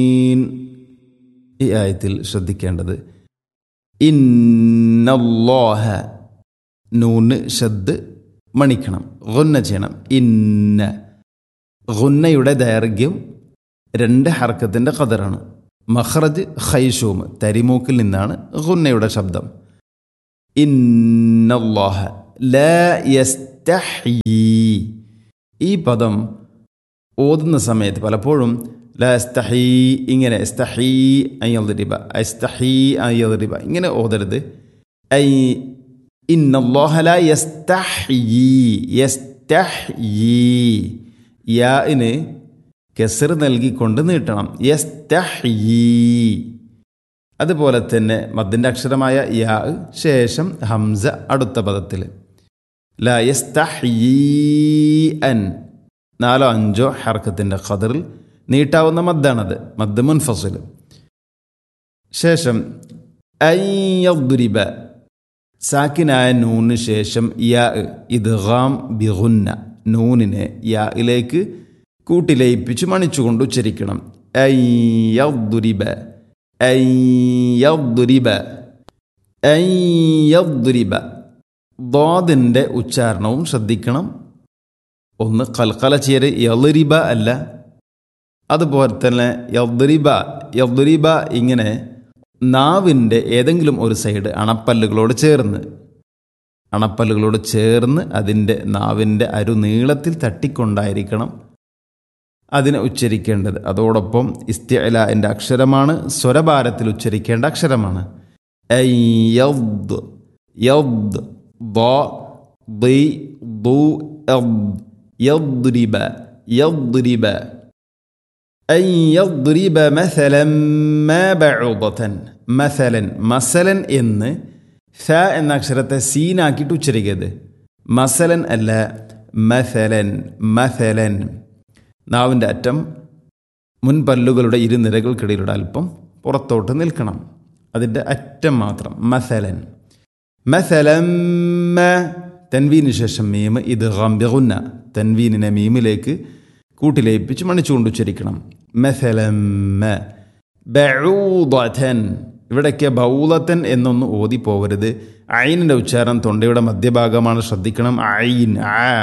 ഈ ആയത്തിൽ ശ്രദ്ധിക്കേണ്ടത് ഇന്നല്ലാഹ നൂന് ഷദ് മണിക്കണം ഗുന്ന ചെയ്യണം ഇന്ന ഗുന്നയുടെ ദൈർഘ്യം രണ്ട് ഹർക്കത്തിൻ്റെ കതറാണ് മഹ്റജ് ഖൈഷൂം തരിമൂക്കിൽ നിന്നാണ് ഗുന്നയുടെ ശബ്ദം ഇന്നല്ലാഹ ലാ യസ്തഹീ ഈ പദം ഓതുന്ന സമയത്ത് പലപ്പോഴും ലാ എസ്തഹീ ഇങ്ങനെ എസ്തഹീ അയ്യറിബ എസ്തഹീ അയ്യറിബ ഇങ്ങനെ ഓതരുത് ഐ ഇന്നല്ലാഹ ലാ യസ്തഹീ യസ്തഹീ യാന് കെസർ നൽകിക്കൊണ്ട് നീട്ടണം യസ്തഹീ അതുപോലെ തന്നെ മദ്ദിൻ്റെ അക്ഷരമായ യാ ശേഷം ഹംസ അടുത്ത പദത്തിൽ ലാ യസ്തഹീ അൻ നാലോ അഞ്ചോ ഹർക്കത്തിൻ്റെ ഖദറിൽ നീട്ടാവുന്ന മദ്ദാണത് മദ് മുൻഫസിൽ ശേഷം അയ്യദ്രിബ സാക്കിനായ നൂന് ശേഷം യാ ഇദ്ഗാം ബിഗുന്ന നൂനിനെ യായിലേക്ക് കൂട്ടിലയിപ്പിച്ച് മണിച്ചുകൊണ്ട് ഉച്ചരിക്കണം അയ്യദ്രിബ അയ്യദ്രിബ അയ്യദ്രിബ ദോദിൻ്റെ ഉച്ചാരണവും ശ്രദ്ധിക്കണം ഒന്ന് കൽക്കല ചേര് യളിരിബ അല്ല അതുപോലെ തന്നെ യദ്രിബ യദ്രിബ ഇങ്ങനെ നാവിൻ്റെ ഏതെങ്കിലും ഒരു സൈഡ് അണപ്പല്ലുകളോട് ചേർന്ന് അണപ്പല്ലുകളോട് ചേർന്ന് അതിൻ്റെ നാവിൻ്റെ അരു നീളത്തിൽ തട്ടിക്കൊണ്ടായിരിക്കണം അതിനെ ഉച്ചരിക്കേണ്ടത് അതോടൊപ്പം ഇസ്തിഅലാൻ്റെ അക്ഷരമാണ് സ്വരഭാരത്തിൽ ഉച്ചരിക്കേണ്ട അക്ഷരമാണ് യദ് യദ് ദി ദു يضرب يضرب أن يضرب مثلا ما بعوضة مثلا مثلا എന്ന് ഫ എന്ന അക്ഷരത്തെ സീനാക്കിയിട്ട് ഉച്ചരിക്കരുത് മസലൻ അല്ല മസലൻ മസലൻ നാവിൻ്റെ അറ്റം മുൻപല്ലുകളുടെ ഇരുനിരകൾക്കിടയിലൂടെ അല്പം പുറത്തോട്ട് നിൽക്കണം അതിൻ്റെ അറ്റം മാത്രം മസലൻ മസലം തൻവീന് ശേഷം മീം ഇത് ഗംബിഗുന്ന തൻവീനിനെ മീമിലേക്ക് കൂട്ടിലേപ്പിച്ച് മണിച്ചുകൊണ്ട് ഉച്ചരിക്കണം മെസലമ്മ ബഊദൻ ഇവിടേക്ക് ബൗലത്തൻ എന്നൊന്ന് ഓതി പോകരുത് ഐനിൻ്റെ ഉച്ചാരണം തൊണ്ടയുടെ മധ്യഭാഗമാണ് ശ്രദ്ധിക്കണം ഐൻ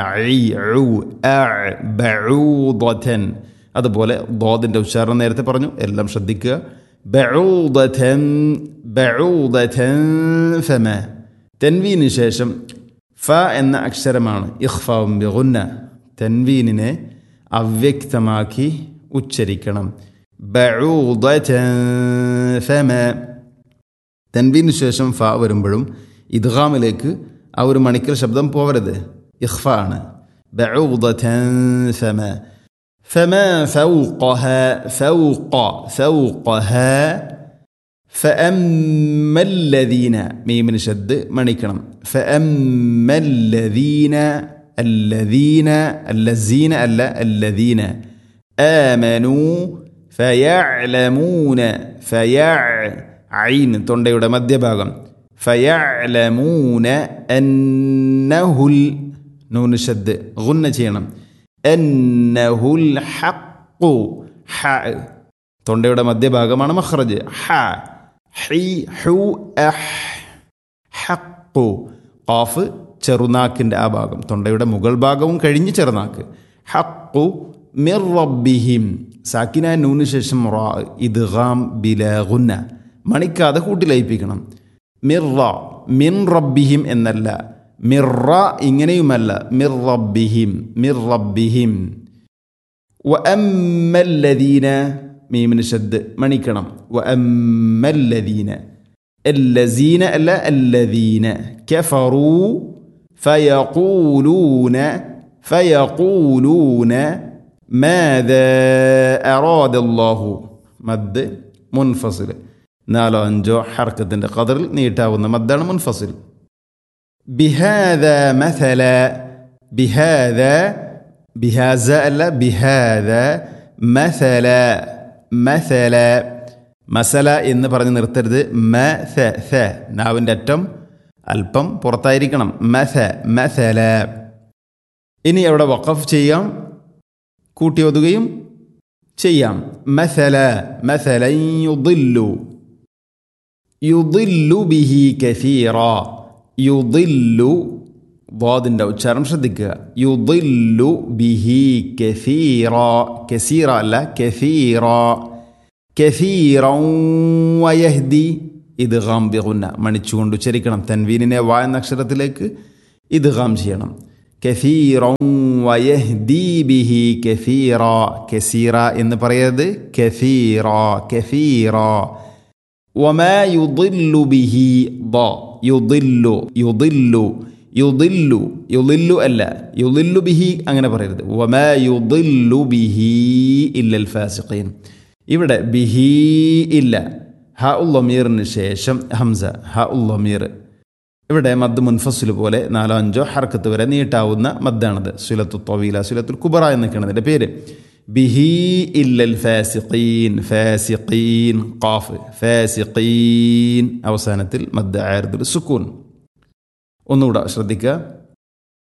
ബഊദൻ അതുപോലെ ദോദിൻ്റെ ഉച്ചാരണം നേരത്തെ പറഞ്ഞു എല്ലാം ശ്രദ്ധിക്കുക ബഊദൻ ബഊദൻ ഫമ തെൻവീന് ശേഷം ഫ എന്ന അക്ഷരമാണ് ഇഖ്ഫാവും ബിഗുന്ന തൻവീനിനെ അവ്യക്തമാക്കി ഉച്ചരിക്കണം ഫമ തൻവീന് ശേഷം ഫ വരുമ്പോഴും ഇദ്ഗാമിലേക്ക് ആ ഒരു മണിക്കൽ ശബ്ദം പോവരുത് ഇഖ്ഫ ആണ് ഫമ فما فوقها فوق فوقها فأما الذين ميم شد منكرم فأما الذين الذين الذين ألا الذين آمنوا فيعلمون فيع عين തൊണ്ടയുടെ മധ്യഭാഗം فيعلمون أنه نون شد غن ചെയ്യണം أنه الحق حَ തൊണ്ടയുടെ മധ്യഭാഗമാണ് മഖ്റജ് ഹ ഹി ഹു അഹ് ഹക്കു ഖാഫ് ചെറുനാക്കിൻ്റെ ആ ഭാഗം തൊണ്ടയുടെ മുകൾ ഭാഗവും കഴിഞ്ഞ് ചെറുനാക്ക് ഹക്കു മിർ റബ്ബിഹിം സാക്കിന നൂന് ശേഷം റാ ഇദ്ഗാം ബിലഗുന്ന മണിക്കാതെ കൂട്ടിലയിപ്പിക്കണം മിർറ മിൻ റബ്ബിഹിം എന്നല്ല മിർറ ഇങ്ങനെയുമല്ല മിർ റബ്ബിഹിം മിർ റബ്ബിഹിം وأما الذين മീമിന് ഷദ് മണിക്കണം وأما الذين الذين ألا الذين كفروا فيقولون فيقولون ماذا أراد الله مد منفصل നാലോ അഞ്ചോ ഹർക്കത്തിൻ്റെ കതറിൽ നീട്ടാവുന്ന മദ്ദാണ് മുൻഫസിൽ ബിഹാദ മഥല ബിഹാദ ബിഹാസ അല്ല ബിഹാദ മഥല മസല മസല എന്ന് പറഞ്ഞ് നിർത്തരുത് മ സ സ നാവിൻ്റെ അറ്റം അല്പം പുറത്തായിരിക്കണം മസ മസല ഇനി അവിടെ വഖഫ് ചെയ്യാം കൂട്ടി ഒതുകയും ചെയ്യാം മസല മസല യുദില്ലു യുദില്ലു ബിഹി കസീറ യുദില്ലു വാദിൻ്റെ ഉച്ചാരണം ശ്രദ്ധിക്കുക യുദില്ലു ബിഹി കസീറ കസീറ അല്ല കസീറ കസീറ വയഹ്ദി ഇത് ഗാം ബിഗുന്ന മണിച്ചുകൊണ്ട് ഉച്ചരിക്കണം തൻവീനിനെ വാ എന്ന അക്ഷരത്തിലേക്ക് ഇത് ഗാം ചെയ്യണം കസീറ വയഹ്ദി ബിഹി കസീറ കസീറ എന്ന് പറയരുത് കസീറ കസീറ وما يضل به ض يضل يضل يضل يضل അല്ല يضل به അങ്ങനെ പറയരുത് وما يضل به إلا الفاسقين ഇവിടെ ബിഹി ഇല്ല ഹ ഉള്ളമീറിന് ശേഷം ഹംസ ഹ ഉള്ളമീർ ഇവിടെ മദ് മുൻഫസുൽ പോലെ നാലോ അഞ്ചോ ഹർക്കത്ത് വരെ നീട്ടാവുന്ന മദ്ദാണത് സുലത്തു തൊവീല സുലത്തുൽ കുബറ എന്നൊക്കെയാണ് ഇതിൻ്റെ പേര് ബിഹി ഇല്ലൽ ഫാസിഖീൻ ഫാസിഖീൻ ഖാഫ് ഫാസിഖീൻ അവസാനത്തിൽ മദ് ആയർദുൽ സുക്കൂൻ ഒന്നുകൂടെ ശ്രദ്ധിക്കുക